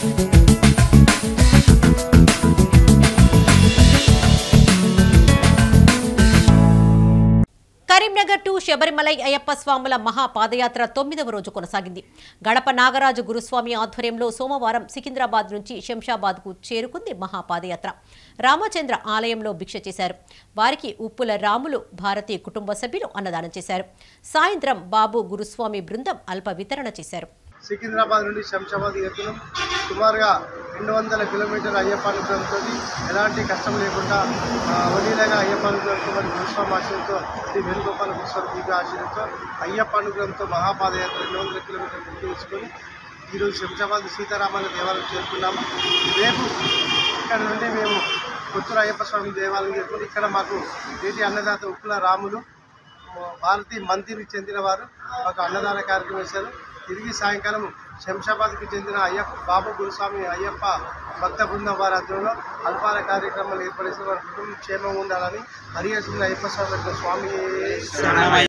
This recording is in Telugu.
కరీంనగర్ టు శబరిమలై అయ్యప్ప స్వాముల మహా పాదయాత్ర తొమ్మిదవ రోజు కొనసాగింది గడప నాగరాజు గురుస్వామి ఆధ్వర్యంలో సోమవారం సికింద్రాబాద్ నుంచి శంషాబాద్కు చేరుకుంది మహా పాదయాత్ర రామచంద్ర ఆలయంలో భిక్ష చేశారు వారికి ఉప్పుల రాములు భారతీయ కుటుంబ సభ్యులు అన్నదానం చేశారు సాయంత్రం బాబు గురుస్వామి బృందం అల్ప వితరణ చేశారు సికింద్రాబాద్ నుండి శంషాబాద్ ఎత్తున సుమారుగా రెండు వందల కిలోమీటర్ల అయ్యప్ప అనుగ్రహంతో ఎలాంటి కష్టం లేకుండా ఆ, వలీలగా అయ్యప్ప అనుగ్రహంతో మరి గురుస్వామి ఆశ్రయంతో శ్రీ వేణుగోపాల గురుస్వామి దివ్య ఆశ్రయంతో అయ్యప్ప అనుగ్రహంతో మహాపాదయాత్ర రెండు వందల కిలోమీటర్లు పూర్తి చేసుకొని ఈరోజు శంషాబాద్ సీతారామాల దేవాలయం చేరుకున్నాము రేపు ఇక్కడ నుండి మేము కొత్తూరు అయ్యప్ప స్వామి దేవాలయం చేరుకుని ఇక్కడ మాకు నేటి అన్నదాత ఉప్పుల రాములు భారతీయ మంత్రికి చెందిన వారు మాకు అన్నదాన కార్యక్రమం చేశారు తిరిగి సాయంకాలం శంషాబాద్కి చెందిన అయ్యప్ప బాబు గురుస్వామి అయ్యప్ప భక్త బృందం వారి ఆధ్వర్యంలో అల్పాల కార్యక్రమాలు ఏర్పడేసి వారి కుటుంబం క్షేమంగా ఉండాలని హరిహర అయ్యప్ప స్వామి యొక్క స్వామి